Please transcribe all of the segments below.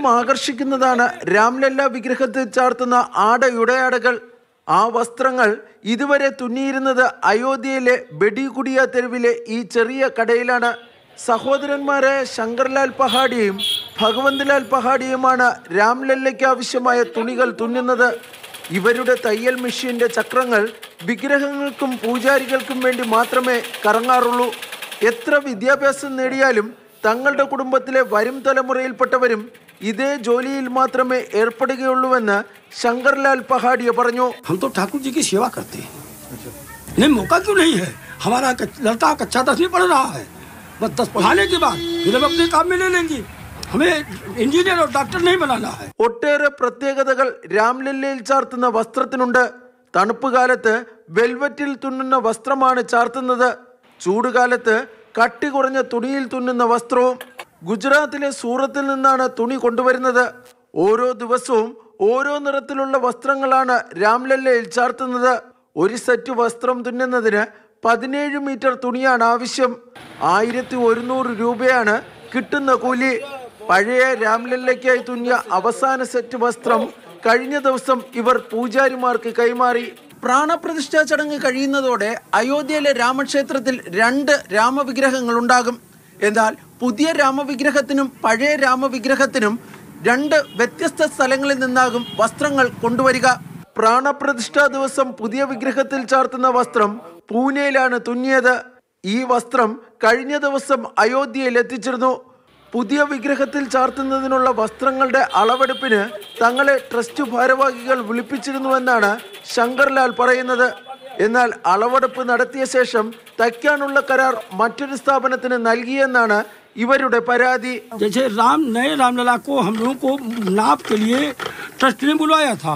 ആകർഷിക്കുന്നതാണ് രാംലല്ല വിഗ്രഹത്തിൽ ചാർത്തുന്ന ആടയുടയാടകൾ ആ വസ്ത്രങ്ങൾ ഇതുവരെ തുന്നിയിരുന്നത് അയോധ്യയിലെ ബെഡികുടിയ തെരുവിലെ ഈ ചെറിയ കടയിലാണ് സഹോദരന്മാരായ ശങ്കർലാൽ പഹാഡിയും ഭഗവന്ത്ലാൽ പഹാഡിയുമാണ് രാംലല്ലയ്ക്ക് ആവശ്യമായ തുണികൾ തുന്നുന്നത് ഇവരുടെ തയ്യൽ മെഷീന്റെ ചക്രങ്ങൾ വിഗ്രഹങ്ങൾക്കും പൂജാരികൾക്കും വേണ്ടി മാത്രമേ കറങ്ങാറുള്ളൂ എത്ര വിദ്യാഭ്യാസം നേടിയാലും തങ്ങളുടെ കുടുംബത്തിലെ വരും തലമുറയിൽപ്പെട്ടവരും ഇതേ ജോലിയിൽ മാത്രമേ ഏർപ്പെടുകയുള്ളൂവെന്ന് ശങ്കർലാൽ പഹാഡിയ പറഞ്ഞു हम तो ठाकुर जी की सेवा करते हैं नहीं मौका क्यों नहीं है हमारा कच- लड़का कच्चा दसवीं पढ़ रहा है बस दस पढ़ाने के बाद फिर हम अपने काम में ले लेंगे हमें इंजीनियर और डॉक्टर नहीं बनाना है ഒട്ടേറെ പ്രത്യേകതകൾ രാംലല്ലയിൽ ചാർത്തുന്ന വസ്ത്രത്തിനുണ്ട് തണുപ്പ് കാലത്ത് വെൽവെറ്റിൽ തുന്നുന്ന വസ്ത്രമാണ് ചാർത്തുന്നത് ചൂടുകാലത്ത് കട്ടി കുറഞ്ഞ തുണിയിൽ തുന്നുന്ന വസ്ത്രവും ഗുജറാത്തിലെ സൂറത്തിൽ നിന്നാണ് തുണി കൊണ്ടുവരുന്നത് ഓരോ ദിവസവും ഓരോ നിറത്തിലുള്ള വസ്ത്രങ്ങളാണ് രാംലല്ലയിൽ ചാർത്തുന്നത് ഒരു സെറ്റ് വസ്ത്രം തുന്നുന്നതിന് പതിനേഴ് മീറ്റർ തുണിയാണ് ആവശ്യം ആയിരത്തി ഒരുന്നൂറ് രൂപയാണ് കിട്ടുന്ന കൂലി പഴയ രാംലല്ലയ്ക്കായി തുന്നിയ അവസാന സെറ്റ് വസ്ത്രം കഴിഞ്ഞ ദിവസം ഇവർ പൂജാരിമാർക്ക് കൈമാറി പ്രാണപ്രതിഷ്ഠാ ചടങ്ങ് കഴിയുന്നതോടെ അയോധ്യയിലെ രാമക്ഷേത്രത്തിൽ രണ്ട് രാമവിഗ്രഹങ്ങൾ ഉണ്ടാകും എന്നാൽ പുതിയ രാമവിഗ്രഹത്തിനും പഴയ രാമവിഗ്രഹത്തിനും രണ്ട് വ്യത്യസ്ത സ്ഥലങ്ങളിൽ നിന്നാകും വസ്ത്രങ്ങൾ കൊണ്ടുവരിക പ്രാണപ്രതിഷ്ഠാ ദിവസം പുതിയ വിഗ്രഹത്തിൽ ചാർത്തുന്ന വസ്ത്രം പൂനെയിലാണ് തുന്നിയത് ഈ വസ്ത്രം കഴിഞ്ഞ ദിവസം അയോധ്യയിൽ എത്തിച്ചിരുന്നു പുതിയ വിഗ്രഹത്തിൽ ചാർത്തുന്നതിനുള്ള വസ്ത്രങ്ങളുടെ അളവെടുപ്പിന് തങ്ങളെ ട്രസ്റ്റ് ഭാരവാഹികൾ വിളിപ്പിച്ചിരുന്നുവെന്നാണ് ശങ്കർലാൽ പറയുന്നത് എന്നാൽ അളവെടുപ്പ് നടത്തിയ ശേഷം തയ്ക്കാനുള്ള കരാർ മറ്റൊരു സ്ഥാപനത്തിന് നൽകിയെന്നാണ് ഇവരുടെ പരാതി जैसे राम नए रामलला को हम लोगों को नाप के लिए ट्रस्ट ने बुलवाया था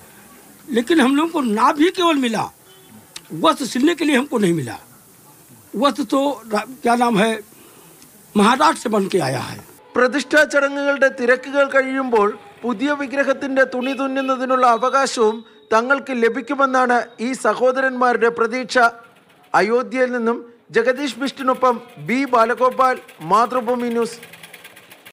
लेकिन हम लोगों को नाप ही केवल मिला वस्त्र सिलने के लिए हमको नहीं मिला वस्त्र तो रा- क्या नाम है महाराष्ट्र से बन के आया है പ്രതിഷ്ഠാ ചടങ്ങുകളുടെ തിരക്കുകൾ കഴിയുമ്പോൾ പുതിയ വിഗ്രഹത്തിന്റെ തുണി തുന്നുന്നതിനുള്ള അവകാശവും തങ്ങൾക്ക് ലഭിക്കുമെന്നാണ് ഈ സഹോദരന്മാരുടെ പ്രതീക്ഷ അയോധ്യയിൽ നിന്നും ജഗദീഷ് ബിഷ്ടിനൊപ്പം ബി ബാലഗോപാൽ മാതൃഭൂമി ന്യൂസ്